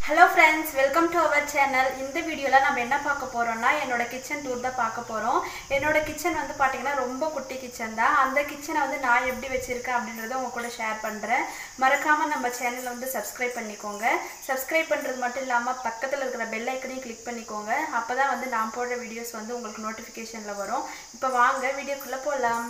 hello friends welcome to our channel இந்த வீடியோவில் நம்ம என்ன பார்க்க போகிறோம்னா என்னோட கிச்சன் டூர் தான் பார்க்க போகிறோம் என்னோட கிச்சன் வந்து பார்த்தீங்கன்னா ரொம்ப குட்டி கிச்சன் தான் அந்த கிச்சனை வந்து நான் எப்படி வச்சுருக்கேன் அப்படின்றத உங்க கூட ஷேர் பண்ணுறேன் மறக்காமல் நம்ம சேனலை வந்து சப்ஸ்கிரைப் பண்ணிக்கோங்க சப்ஸ்கிரைப் பண்ணுறது மட்டும் இல்லாமல் பக்கத்தில் இருக்கிற பெல் ஐக்கனையும் கிளிக் பண்ணிக்கோங்க அப்போ தான் வந்து நான் போடுற வீடியோஸ் வந்து உங்களுக்கு நோட்டிஃபிகேஷனில் வரும் இப்போ வாங்க வீடியோக்குள்ளே போகலாம்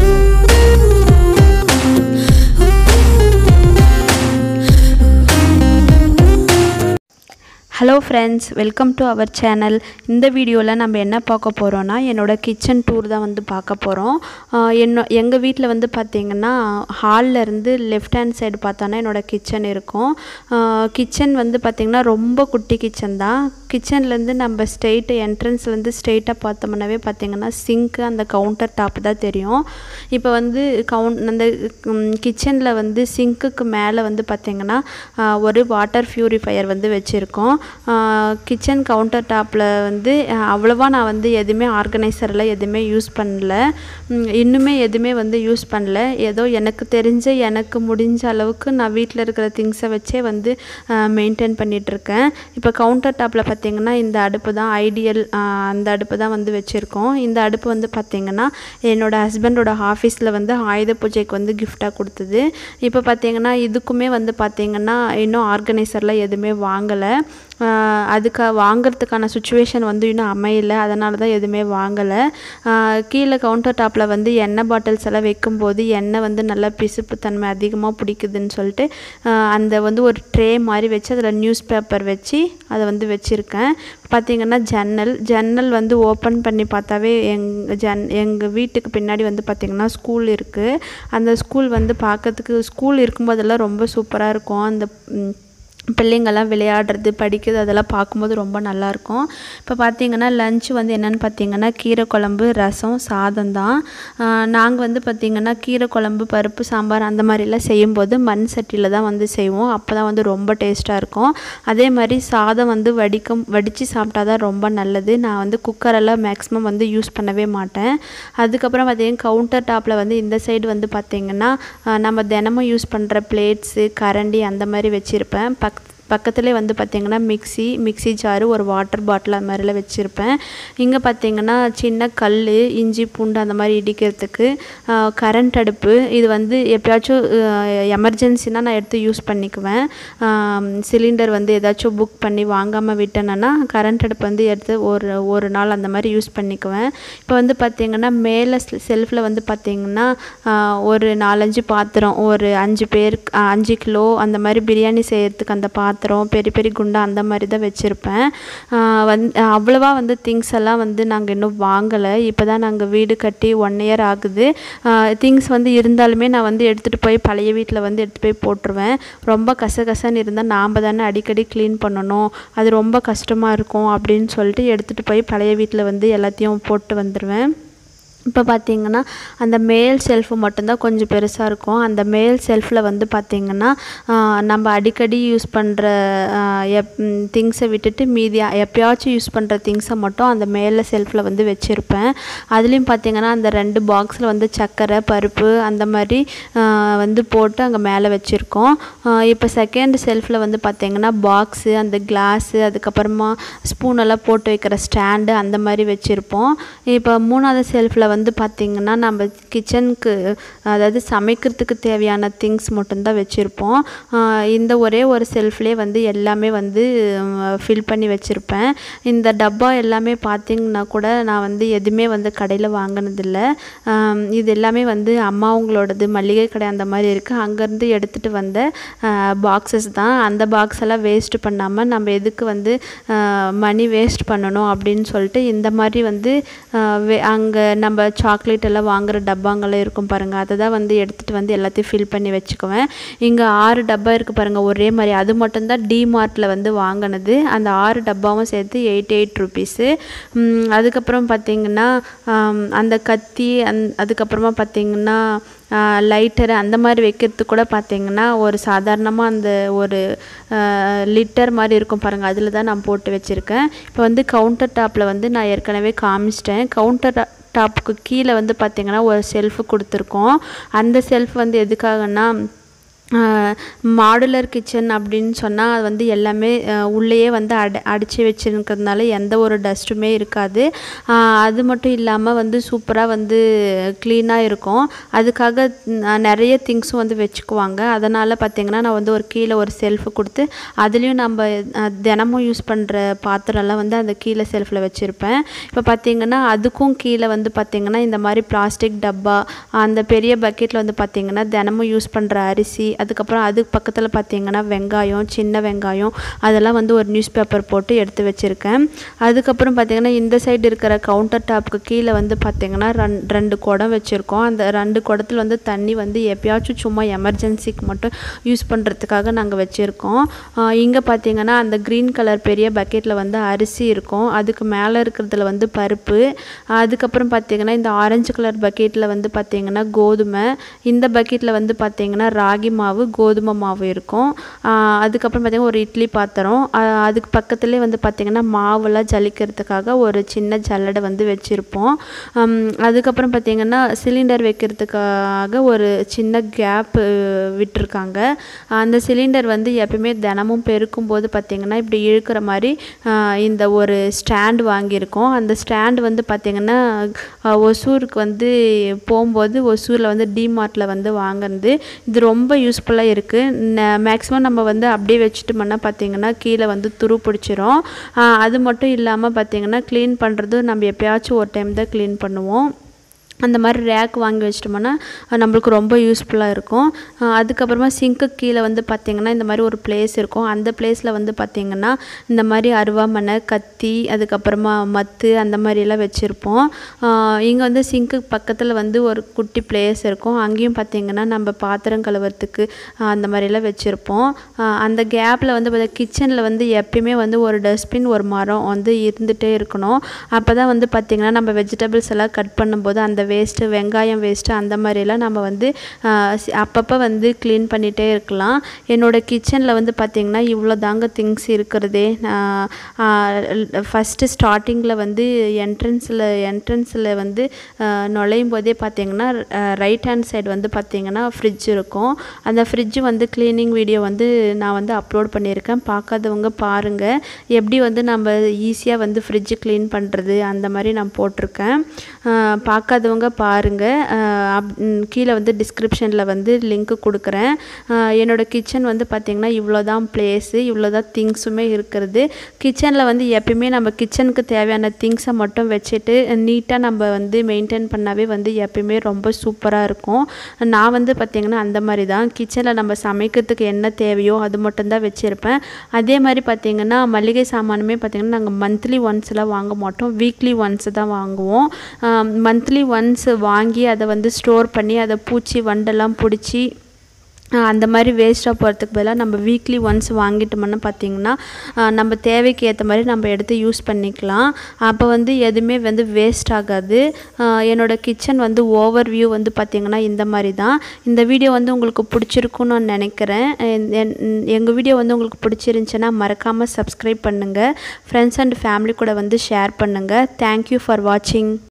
hello friends welcome to our channel இந்த வீடியோவில் நம்ம என்ன பார்க்க போகிறோன்னா என்னோடய கிச்சன் டூர் தான் வந்து பார்க்க போகிறோம் என்ன எங்கள் வீட்டில் வந்து பார்த்திங்கன்னா ஹாலில் இருந்து லெஃப்ட் ஹேண்ட் சைடு பார்த்தோன்னா என்னோடய கிச்சன் இருக்கும் கிச்சன் வந்து பார்த்திங்கன்னா ரொம்ப குட்டி கிச்சன் தான் கிச்சன்லேருந்து நம்ம ஸ்ட்ரெயிட்டு என்ட்ரன்ஸ்லேருந்து ஸ்ட்ரெயிட்டாக பார்த்தோம்னாவே பார்த்திங்கன்னா சிங்க்கு அந்த கவுண்டர் டாப் தான் தெரியும் இப்போ வந்து கவுன் அந்த கிச்சனில் வந்து சிங்க்குக்கு மேலே வந்து பார்த்திங்கன்னா ஒரு வாட்டர் ப்யூரிஃபையர் வந்து வச்சுருக்கோம் கிச்சன் கவுண்டர் டாப்பில் வந்து அவ்வளோவா நான் வந்து எதுவுமே ஆர்கனைசரில் எதுவுமே யூஸ் பண்ணல இன்னுமே எதுவுமே வந்து யூஸ் பண்ணல ஏதோ எனக்கு தெரிஞ்ச எனக்கு முடிஞ்ச அளவுக்கு நான் வீட்டில் இருக்கிற திங்ஸை வச்சே வந்து மெயின்டைன் பண்ணிகிட்ருக்கேன் இப்போ கவுண்டர் டாப்பில் பார்த்திங்கன்னா இந்த அடுப்பு தான் ஐடியல் அந்த அடுப்பு தான் வந்து வச்சுருக்கோம் இந்த அடுப்பு வந்து பார்த்திங்கன்னா என்னோடய ஹஸ்பண்டோட ஆஃபீஸில் வந்து ஆயுத பூஜைக்கு வந்து கிஃப்டாக கொடுத்தது இப்போ பார்த்திங்கன்னா இதுக்குமே வந்து பார்த்திங்கன்னா இன்னும் ஆர்கனைசரில் எதுவுமே வாங்கலை அதுக்கு வாங்கிறதுக்கான சுச்சுவேஷன் வந்து இன்னும் அமையலை அதனால தான் எதுவுமே வாங்கலை கீழே கவுண்டர் டாப்பில் வந்து எண்ணெய் பாட்டில்ஸ் எல்லாம் வைக்கும்போது எண்ணெய் வந்து நல்லா பிசுப்பு தன்மை அதிகமாக பிடிக்குதுன்னு சொல்லிட்டு அந்த வந்து ஒரு ட்ரே மாதிரி வச்சு அதில் நியூஸ் பேப்பர் வச்சு அதை வந்து வச்சுருக்கேன் பார்த்திங்கன்னா ஜன்னல் ஜன்னல் வந்து ஓப்பன் பண்ணி பார்த்தாவே எங் ஜன் எங்கள் வீட்டுக்கு பின்னாடி வந்து பார்த்திங்கன்னா ஸ்கூல் இருக்குது அந்த ஸ்கூல் வந்து பார்க்கறதுக்கு ஸ்கூல் இருக்கும்போதெல்லாம் ரொம்ப சூப்பராக இருக்கும் அந்த பிள்ளைங்கள்லாம் விளையாடுறது படிக்கிறது அதெல்லாம் பார்க்கும்போது ரொம்ப நல்லாயிருக்கும் இப்போ பார்த்திங்கன்னா லன்ச் வந்து என்னென்னு பார்த்தீங்கன்னா கீரை குழம்பு ரசம் சாதம் தான் நாங்கள் வந்து பார்த்திங்கன்னா கீரை குழம்பு பருப்பு சாம்பார் அந்த மாதிரிலாம் செய்யும்போது மண் சட்டியில் தான் வந்து செய்வோம் அப்போ தான் வந்து ரொம்ப டேஸ்ட்டாக இருக்கும் அதே மாதிரி சாதம் வந்து வடிக்க வடித்து சாப்பிட்டா தான் ரொம்ப நல்லது நான் வந்து குக்கரெல்லாம் மேக்ஸிமம் வந்து யூஸ் பண்ணவே மாட்டேன் அதுக்கப்புறம் பார்த்திங்கன்னா கவுண்டர் டாப்பில் வந்து இந்த சைடு வந்து பார்த்திங்கன்னா நம்ம தினமும் யூஸ் பண்ணுற பிளேட்ஸு கரண்டி அந்த மாதிரி வச்சுருப்பேன் பக் பக்கத்துலேயே வந்து பார்த்திங்கன்னா மிக்சி மிக்சி ஜாரு ஒரு வாட்டர் பாட்டில் அந்த மாதிரிலாம் வச்சுருப்பேன் இங்கே பார்த்திங்கன்னா சின்ன கல் இஞ்சி பூண்டு அந்த மாதிரி இடிக்கிறதுக்கு கரண்ட் அடுப்பு இது வந்து எப்பயாச்சும் எமர்ஜென்சினா நான் எடுத்து யூஸ் பண்ணிக்குவேன் சிலிண்டர் வந்து ஏதாச்சும் புக் பண்ணி வாங்காமல் விட்டேன்னா கரண்ட் அடுப்பு வந்து எடுத்து ஒரு ஒரு நாள் அந்த மாதிரி யூஸ் பண்ணிக்குவேன் இப்போ வந்து பார்த்திங்கன்னா மேலே செல்ஃபில் வந்து பார்த்திங்கன்னா ஒரு நாலஞ்சு பாத்திரம் ஒரு அஞ்சு பேர் அஞ்சு கிலோ அந்த மாதிரி பிரியாணி செய்கிறதுக்கு அந்த பாத்திரம் பாத்திரம் பெரிய பெரிய குண்டா அந்த மாதிரி தான் வச்சுருப்பேன் வந் அவ்வளோவா வந்து திங்ஸ் எல்லாம் வந்து நாங்கள் இன்னும் வாங்கலை இப்போ தான் நாங்கள் வீடு கட்டி ஒன் இயர் ஆகுது திங்ஸ் வந்து இருந்தாலுமே நான் வந்து எடுத்துகிட்டு போய் பழைய வீட்டில் வந்து எடுத்துகிட்டு போய் போட்டுருவேன் ரொம்ப கசகசன்னு இருந்தால் நாம் தானே அடிக்கடி க்ளீன் பண்ணணும் அது ரொம்ப கஷ்டமாக இருக்கும் அப்படின்னு சொல்லிட்டு எடுத்துகிட்டு போய் பழைய வீட்டில் வந்து எல்லாத்தையும் போட்டு வந்துடுவேன் இப்போ பார்த்திங்கன்னா அந்த மேல் செல்ஃபு மட்டும்தான் கொஞ்சம் பெருசாக இருக்கும் அந்த மேல் செல்ஃபில் வந்து பார்த்திங்கன்னா நம்ம அடிக்கடி யூஸ் பண்ணுற எப் திங்ஸை விட்டுட்டு மீதி எப்பயாச்சும் யூஸ் பண்ணுற திங்ஸை மட்டும் அந்த மேலே செல்ஃபில் வந்து வச்சுருப்பேன் அதுலேயும் பார்த்திங்கன்னா அந்த ரெண்டு பாக்ஸில் வந்து சர்க்கரை பருப்பு அந்த மாதிரி வந்து போட்டு அங்கே மேலே வச்சுருக்கோம் இப்போ செகண்ட் செல்ஃபில் வந்து பார்த்திங்கன்னா பாக்ஸு அந்த கிளாஸு அதுக்கப்புறமா ஸ்பூனெல்லாம் போட்டு வைக்கிற ஸ்டாண்டு அந்த மாதிரி வச்சுருப்போம் இப்போ மூணாவது செல்ஃபில் வந்து பார்த்திங்கன்னா நம்ம கிச்சனுக்கு அதாவது சமைக்கிறதுக்கு தேவையான திங்ஸ் மட்டும்தான் வச்சுருப்போம் இந்த ஒரே ஒரு செல்ஃப்லேயே வந்து எல்லாமே வந்து ஃபில் பண்ணி வச்சுருப்பேன் இந்த டப்பா எல்லாமே பார்த்திங்கன்னா கூட நான் வந்து எதுவுமே வந்து கடையில் வாங்கினதில்லை இது எல்லாமே வந்து அம்மாவங்களோடது மளிகை கடை அந்த மாதிரி இருக்குது அங்கேருந்து எடுத்துகிட்டு வந்த பாக்ஸஸ் தான் அந்த பாக்ஸ் எல்லாம் வேஸ்ட் பண்ணாமல் நம்ம எதுக்கு வந்து மணி வேஸ்ட் பண்ணணும் அப்படின்னு சொல்லிட்டு இந்த மாதிரி வந்து அங்கே நம்ம சாக்லேட் எல்லாம் வாங்குகிற டப்பாங்கெல்லாம் இருக்கும் பாருங்கள் அதை தான் வந்து எடுத்துகிட்டு வந்து எல்லாத்தையும் ஃபில் பண்ணி வச்சுக்குவேன் இங்கே ஆறு டப்பா இருக்குது பாருங்கள் ஒரே மாதிரி அது மட்டும்தான் டிமார்ட்டில் வந்து வாங்கினது அந்த ஆறு டப்பாவும் சேர்த்து எயிட் எயிட் ருபீஸு அதுக்கப்புறம் பார்த்திங்கன்னா அந்த கத்தி அந் அதுக்கப்புறமா பார்த்திங்கன்னா லைட்டர் அந்த மாதிரி வைக்கிறதுக்கு கூட பார்த்திங்கன்னா ஒரு சாதாரணமாக அந்த ஒரு லிட்டர் மாதிரி இருக்கும் பாருங்கள் அதில் தான் நான் போட்டு வச்சுருக்கேன் இப்போ வந்து கவுண்டர் டாப்பில் வந்து நான் ஏற்கனவே காமிச்சிட்டேன் கவுண்டர் டாப்புக்கு கீழே வந்து பார்த்திங்கன்னா ஒரு செல்ஃபு கொடுத்துருக்கோம் அந்த செல்ஃப் வந்து எதுக்காகன்னா மாடுலர் கிச்சன் அப்படின்னு சொன்னால் அது வந்து எல்லாமே அஹ், உள்ளேயே வந்து அட அடித்து வச்சுருக்கிறதுனால எந்த ஒரு டஸ்ட்டுமே இருக்காது அஹ், அது மட்டும் இல்லாமல் வந்து சூப்பராக வந்து க்ளீனாக இருக்கும் அதுக்காக ந- நிறைய திங்ஸும் வந்து வச்சுக்குவாங்க அதனால் பார்த்திங்கன்னா நான் வந்து ஒரு கீழே ஒரு செல்ஃபு கொடுத்து அதுலேயும் நம்ம அஹ், தினமும் யூஸ் பண்ணுற பாத்திரம்லாம் வந்து அந்த கீழே செல்ஃபில் வச்சுருப்பேன் இப்போ பார்த்திங்கன்னா அதுக்கும் கீழே வந்து பார்த்திங்கன்னா இந்த மாதிரி பிளாஸ்டிக் டப்பா அந்த பெரிய பக்கெட்டில் வந்து பார்த்திங்கன்னா தினமும் யூஸ் பண்ணுற அரிசி அதுக்கப்புறம் அதுக்கு பக்கத்தில் பார்த்திங்கன்னா வெங்காயம் சின்ன வெங்காயம் அதெல்லாம் வந்து ஒரு நியூஸ் பேப்பர் போட்டு எடுத்து வச்சுருக்கேன் அதுக்கப்புறம் பார்த்திங்கன்னா இந்த சைடு இருக்கிற கவுண்டர் டாப்புக்கு கீழே வந்து பார்த்திங்கன்னா ரெண் ரெண்டு குடம் வச்சுருக்கோம் அந்த ரெண்டு குடத்துல வந்து தண்ணி வந்து எப்பயாச்சும் சும்மா எமர்ஜென்சிக்கு மட்டும் யூஸ் பண்ணுறதுக்காக நாங்கள் வச்சுருக்கோம் இங்கே பார்த்திங்கன்னா அந்த க்ரீன் கலர் பெரிய பக்கெட்டில் வந்து அரிசி இருக்கும் அதுக்கு மேலே இருக்கிறதுல வந்து பருப்பு அதுக்கப்புறம் பார்த்திங்கன்னா இந்த ஆரஞ்சு கலர் பக்கெட்டில் வந்து பார்த்திங்கன்னா கோதுமை இந்த பக்கெட்டில் வந்து பார்த்திங்கன்னா ராகி மாவு கோதுமை மாவு இருக்கும் ஆஹ் அதுக்கப்புறம் பார்த்திங்கன்னா ஒரு இட்லி பாத்திரம் ஆஹ் அதுக்கு பக்கத்துலேயே வந்து பார்த்திங்கன்னா மாவெல்லாம் ஜலிக்கிறதுக்காக ஒரு சின்ன ஜல்லடை வந்து வச்சுருப்போம் ஹம், அதுக்கப்புறம் பார்த்திங்கன்னா சிலிண்டர் வைக்கிறதுக்காக ஒரு சின்ன கேப் விட்டிருக்காங்க அந்த சிலிண்டர் வந்து எப்பயுமே தினமும் பெருக்கும் போது பார்த்திங்கன்னா இப்படி இழுக்கிற மாதிரி ஆஹ் இந்த ஒரு ஸ்டாண்ட் வாங்கியிருக்கோம் அந்த ஸ்டாண்ட் வந்து பார்த்திங்கன்னா ஆஹ் ஒசூருக்கு வந்து போகும்போது ஒசூரில் வந்து டிமார்ட்டில் வந்து வாங்கினது இது ரொம்ப யூஸ்ஃபுல்லாக இருக்குது மேக்ஸிமம் நம்ம வந்து அப்படியே வச்சுட்டோம்னா பார்த்திங்கன்னா கீழே வந்து துரு பிடிச்சிரும் ஆஹ் அது மட்டும் இல்லாமல் பார்த்திங்கன்னா க்ளீன் பண்ணுறது நம்ம எப்பயாச்சும் ஒரு டைம் தான் க்ளீன் பண்ணுவோம் அந்த மாதிரி ரேக் வாங்கி வச்சிட்டோம்னா அஹ் நம்மளுக்கு ரொம்ப யூஸ்ஃபுல்லாக இருக்கும் அஹ் அதுக்கப்புறமா சிங்க்கு கீழே வந்து பார்த்திங்கன்னா இந்த மாதிரி ஒரு பிளேஸ் இருக்கும் அந்த பிளேஸில் வந்து பார்த்திங்கன்னா இந்த மாதிரி அருவாமனை கத்தி அதுக்கப்புறமா மத்து அந்த மாதிரிலாம் வச்சுருப்போம் இங்கே வந்து சிங்க்கு பக்கத்தில் வந்து ஒரு குட்டி பிளேஸ் இருக்கும் அங்கேயும் பார்த்திங்கன்னா நம்ம பாத்திரம் கழுவுறதுக்கு அஹ் அந்த மாதிரிலாம் வச்சுருப்போம் அந்த கேப்பில் வந்து பார்த்தா கிச்சனில் வந்து எப்பயுமே வந்து ஒரு டஸ்ட்பின் ஒரு மரம் வந்து இருந்துகிட்டே இருக்கணும் அப்போ தான் வந்து பார்த்திங்கன்னா நம்ம வெஜிடபிள்ஸ் எல்லாம் கட் பண்ணும்போது அந்த வேஸ்ட்டு வெங்காயம் வேஸ்ட்டு அந்த மாதிரிலாம் நம்ம வந்து அப்பப்போ வந்து க்ளீன் பண்ணிகிட்டே இருக்கலாம் என்னோடய கிச்சனில் வந்து பார்த்திங்கன்னா இவ்வளோ தாங்க திங்ஸ் இருக்கிறதே ஃபஸ்ட்டு ஸ்டார்டிங்கில் வந்து என்ட்ரன்ஸில் என்ட்ரன்ஸில் வந்து ஆஹ் நுழையும் போதே பார்த்திங்கன்னா ரைட் ஹேண்ட் சைடு வந்து பார்த்திங்கன்னா ஃப்ரிட்ஜ் இருக்கும் அந்த ஃப்ரிட்ஜ் வந்து க்ளீனிங் வீடியோ வந்து நான் வந்து அப்லோட் பண்ணியிருக்கேன் பார்க்காதவங்க பாருங்கள் எப்படி வந்து நம்ம ஈஸியாக வந்து ஃப்ரிட்ஜ் க்ளீன் பண்ணுறது அந்த மாதிரி நான் போட்டிருக்கேன் ஆஹ் பார்க்காதவங்க பாருங்கள் கீழே வந்து டிஸ்கிரிப்ஷனில் வந்து லிங்க் கொடுக்குறேன் ஆஹ் என்னோட கிச்சன் வந்து பார்த்திங்கன்னா இவ்வளோ தான் பிளேஸு இவ்வளோ தான் திங்ஸுமே இருக்கிறது கிச்சனில் வந்து எப்பயுமே நம்ம கிச்சனுக்கு தேவையான திங்ஸை மட்டும் வச்சுட்டு நீட்டாக நம்ம வந்து மெயின்டைன் பண்ணாவே வந்து எப்பயுமே ரொம்ப சூப்பராக இருக்கும் நான் வந்து பார்த்திங்கன்னா அந்த மாதிரி தான் கிச்சனில் நம்ம சமைக்கிறதுக்கு என்ன தேவையோ அது மட்டும்தான் வச்சுருப்பேன் அதே மாதிரி பார்த்திங்கன்னா மளிகை சாமானுமே பார்த்திங்கன்னா நாங்கள் மந்த்லி ஒன்ஸ்லாம் வாங்க மாட்டோம் வீக்லி ஒன்ஸ் தான் வாங்குவோம் மந்த்லி ஒன்ஸ் வாங்கி அதை வந்து ஸ்டோர் பண்ணி அதை பூச்சி வண்டெல்லாம் பிடிச்சி ஆஹ் அந்த மாதிரி வேஸ்ட்டாக போகிறதுக்கு பதிலாக நம்ம வீக்லி ஒன்ஸ் வாங்கிட்டோம்னா பார்த்திங்கன்னா ஆஹ் நம்ம தேவைக்கு ஏற்ற மாதிரி நம்ம எடுத்து யூஸ் பண்ணிக்கலாம் அப்போ வந்து எதுவுமே வந்து வேஸ்ட் ஆகாது ஆஹ் என்னோட கிச்சன் வந்து ஓவர் வியூ வந்து பார்த்திங்கன்னா இந்த மாதிரி தான் இந்த வீடியோ வந்து உங்களுக்கு பிடிச்சிருக்குன்னு நான் நினைக்கிறேன் எங்கள் வீடியோ வந்து உங்களுக்கு பிடிச்சிருந்துச்சுன்னா மறக்காமல் சப்ஸ்கிரைப் பண்ணுங்கள் ஃப்ரெண்ட்ஸ் அண்ட் ஃபேமிலி கூட வந்து ஷேர் பண்ணுங்கள் தேங்க்யூ ஃபார் வாட்சிங்